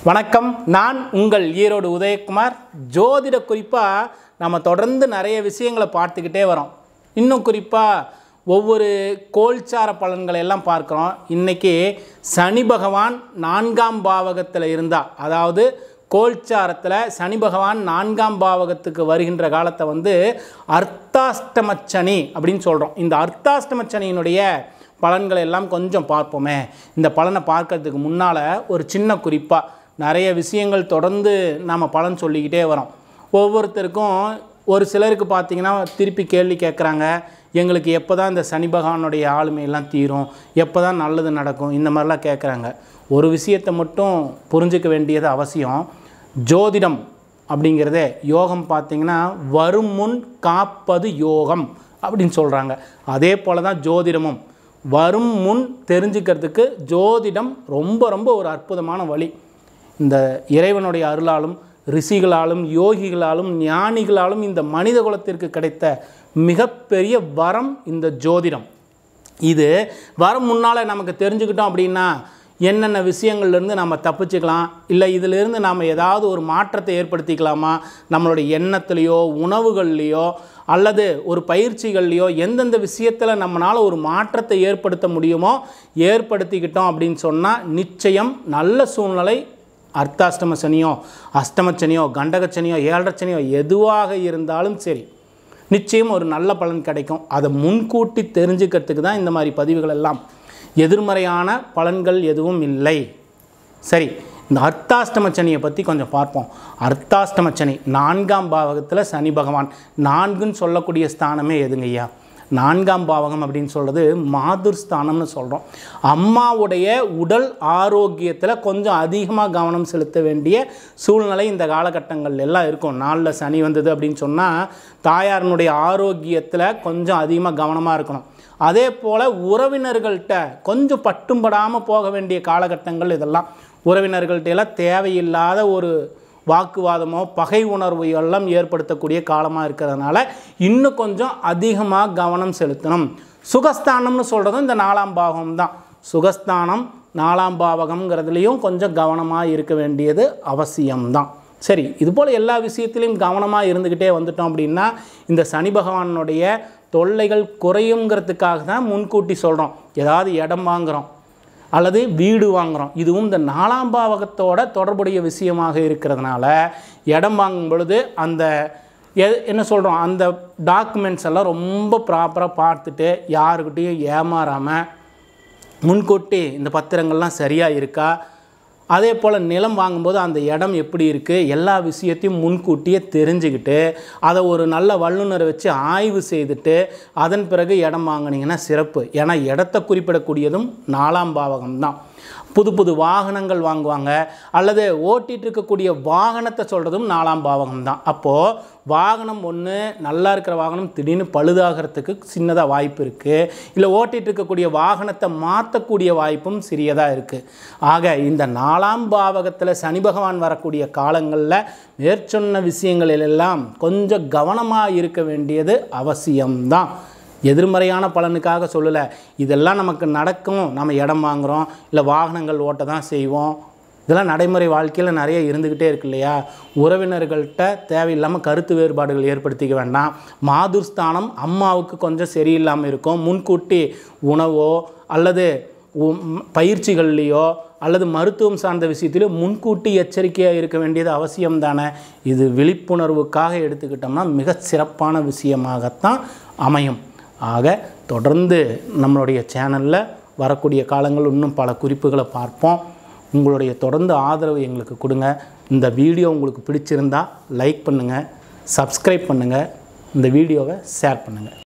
வணக்கம் நான் உங்கள் ஈரோடு உதயகுமார் ஜோதிட குறிப்பாக நம்ம தொடர்ந்து நிறைய விஷயங்களை பார்த்துக்கிட்டே வரோம் இன்னும் குறிப்பாக ஒவ்வொரு கோல்சார பலன்களை எல்லாம் பார்க்குறோம் இன்றைக்கி சனி பகவான் நான்காம் பாவகத்தில் இருந்தால் அதாவது கோல்சாரத்தில் சனி பகவான் நான்காம் பாவகத்துக்கு வருகின்ற காலத்தை வந்து அர்த்தாஷ்டம சனி அப்படின்னு சொல்கிறோம் இந்த அர்த்தாஷ்டம சனியினுடைய பலன்களை எல்லாம் கொஞ்சம் பார்ப்போமே இந்த பலனை பார்க்கறதுக்கு முன்னால் ஒரு சின்ன குறிப்பாக நிறைய விஷயங்கள் தொடர்ந்து நாம் பலன் சொல்லிக்கிட்டே வரோம் ஒவ்வொருத்தருக்கும் ஒரு சிலருக்கு பார்த்தீங்கன்னா திருப்பி கேள்வி கேட்குறாங்க எங்களுக்கு எப்போ தான் இந்த சனி பகவானுடைய ஆளுமையெல்லாம் தீரும் எப்போ தான் நல்லது நடக்கும் இந்த மாதிரிலாம் கேட்குறாங்க ஒரு விஷயத்தை மட்டும் புரிஞ்சுக்க வேண்டியது அவசியம் ஜோதிடம் அப்படிங்கிறதே யோகம் பார்த்தீங்கன்னா வரும் முன் காப்பது யோகம் அப்படின்னு சொல்கிறாங்க அதே போல் தான் ஜோதிடமும் வரும் முன் தெரிஞ்சுக்கிறதுக்கு ஜோதிடம் ரொம்ப ரொம்ப ஒரு அற்புதமான வழி இந்த இறைவனுடைய அருளாலும் ரிஷிகளாலும் யோகிகளாலும் ஞானிகளாலும் இந்த மனித குலத்திற்கு கிடைத்த மிகப்பெரிய வரம் இந்த ஜோதிடம் இது வரம் முன்னால் நமக்கு தெரிஞ்சுக்கிட்டோம் அப்படின்னா என்னென்ன விஷயங்கள்லேருந்து நம்ம தப்பிச்சுக்கலாம் இல்லை இதிலிருந்து நாம் ஏதாவது ஒரு மாற்றத்தை ஏற்படுத்திக்கலாமா நம்மளுடைய எண்ணத்துலேயோ உணவுகள்லேயோ அல்லது ஒரு பயிற்சிகள்லையோ எந்தெந்த விஷயத்தில் நம்மளால் ஒரு மாற்றத்தை ஏற்படுத்த முடியுமோ ஏற்படுத்திக்கிட்டோம் அப்படின்னு சொன்னால் நிச்சயம் நல்ல சூழ்நிலை அர்த்தாஷ்டம சனியோ அஷ்டம சனியோ கண்டக சனியோ ஏழரை சனியோ எதுவாக இருந்தாலும் சரி நிச்சயம் ஒரு நல்ல பலன் கிடைக்கும் அதை முன்கூட்டி தெரிஞ்சுக்கிறதுக்கு தான் இந்த மாதிரி பதிவுகள் எல்லாம் எதிர்மறையான பலன்கள் எதுவும் இல்லை சரி இந்த அர்த்தாஷ்டம சனியை பற்றி கொஞ்சம் பார்ப்போம் அர்த்தாஷ்டம சனி நான்காம் பாவகத்தில் சனி பகவான் நான்குன்னு சொல்லக்கூடிய ஸ்தானமே எதுங்க ஐயா நான்காம் பாவகம் அப்படின்னு சொல்கிறது மாதுர் ஸ்தானம்னு சொல்கிறோம் அம்மாவுடைய உடல் ஆரோக்கியத்தில் கொஞ்சம் அதிகமாக கவனம் செலுத்த வேண்டிய சூழ்நிலை இந்த காலகட்டங்கள் எல்லாம் இருக்கும் நாளில் சனி வந்தது அப்படின்னு சொன்னால் தாயாரினுடைய ஆரோக்கியத்தில் கொஞ்சம் அதிகமாக கவனமாக இருக்கணும் அதே போல் உறவினர்கள்ட்ட கொஞ்சம் பட்டும்படாமல் போக வேண்டிய காலகட்டங்கள் இதெல்லாம் உறவினர்கள்ட்ட எல்லாம் தேவையில்லாத ஒரு வாக்குவாதமோ பகை உணர்வு எல்லாம் ஏற்படுத்தக்கூடிய காலமாக இருக்கிறதுனால இன்னும் கொஞ்சம் அதிகமாக கவனம் செலுத்தணும் சுகஸ்தானம்னு சொல்கிறதும் இந்த நாலாம் பாவம் தான் சுகஸ்தானம் நாலாம் பாவகம்ங்கிறதுலையும் கொஞ்சம் கவனமாக இருக்க வேண்டியது அவசியம்தான் சரி இதுபோல் எல்லா விஷயத்திலையும் கவனமாக இருந்துக்கிட்டே வந்துட்டோம் அப்படின்னா இந்த சனி பகவானுடைய தொல்லைகள் குறையுங்கிறதுக்காக தான் முன்கூட்டி சொல்கிறோம் ஏதாவது இடம் வாங்குகிறோம் அல்லது வீடு வாங்குகிறோம் இதுவும் இந்த நாலாம் பாவகத்தோட தொடர்புடைய விஷயமாக இருக்கிறதுனால இடம் வாங்கும் பொழுது அந்த எ என்ன சொல்கிறோம் அந்த டாக்குமெண்ட்ஸ் எல்லாம் ரொம்ப ப்ராப்பராக பார்த்துட்டு யாருக்கிட்டேயும் ஏமாறாமல் முன்கூட்டி இந்த பத்திரங்கள்லாம் சரியாக இருக்கா அதே போல் நிலம் வாங்கும்போது அந்த இடம் எப்படி இருக்குது எல்லா விஷயத்தையும் முன்கூட்டியே தெரிஞ்சுக்கிட்டு அதை ஒரு நல்ல வல்லுநரை வச்சு ஆய்வு செய்துட்டு அதன் பிறகு இடம் வாங்கினீங்கன்னா சிறப்பு ஏன்னா இடத்த குறிப்பிடக்கூடியதும் நாலாம் பாவகம் தான் புது புது வாகனங்கள் வாங்குவாங்க அல்லது ஓட்டிகிட்டு இருக்கக்கூடிய வாகனத்தை சொல்கிறதும் நாலாம் பாவகம் தான் அப்போது வாகனம் ஒன்று நல்லா இருக்கிற வாகனம் திடீர்னு பழுதாகிறதுக்கு சின்னதாக வாய்ப்பு இருக்குது இல்லை ஓட்டிகிட்டு இருக்கக்கூடிய வாகனத்தை மாற்றக்கூடிய வாய்ப்பும் சிறியதாக இருக்குது ஆக இந்த நாலாம் பாவகத்தில் சனி பகவான் வரக்கூடிய காலங்களில் மேற்சொன்ன விஷயங்களிலெல்லாம் கொஞ்சம் கவனமாக இருக்க வேண்டியது அவசியம்தான் எதிர்மறையான பலனுக்காக சொல்லலை இதெல்லாம் நமக்கு நடக்கும் நம்ம இடம் வாங்குகிறோம் இல்லை வாகனங்கள் ஓட்ட தான் செய்வோம் இதெல்லாம் நடைமுறை வாழ்க்கையில் நிறைய இருந்துக்கிட்டே இருக்கு இல்லையா உறவினர்கள்ட்ட தேவையில்லாமல் கருத்து வேறுபாடுகள் ஏற்படுத்திக்க வேண்டாம் மாதுர்ஸ்தானம் அம்மாவுக்கு கொஞ்சம் சரியில்லாமல் இருக்கும் முன்கூட்டி உணவோ அல்லது பயிற்சிகள்லேயோ அல்லது மருத்துவம் சார்ந்த விஷயத்திலோ முன்கூட்டி எச்சரிக்கையாக இருக்க வேண்டியது அவசியம் தானே இது விழிப்புணர்வுக்காக எடுத்துக்கிட்டோம்னா மிக சிறப்பான விஷயமாகத்தான் அமையும் ஆக தொடர்ந்து நம்மளுடைய சேனலில் வரக்கூடிய காலங்கள் இன்னும் பல குறிப்புகளை பார்ப்போம் உங்களுடைய தொடர்ந்து ஆதரவு எங்களுக்கு கொடுங்க இந்த வீடியோ உங்களுக்கு பிடிச்சிருந்தா லைக் பண்ணுங்கள் சப்ஸ்கிரைப் பண்ணுங்கள் இந்த வீடியோவை ஷேர் பண்ணுங்கள்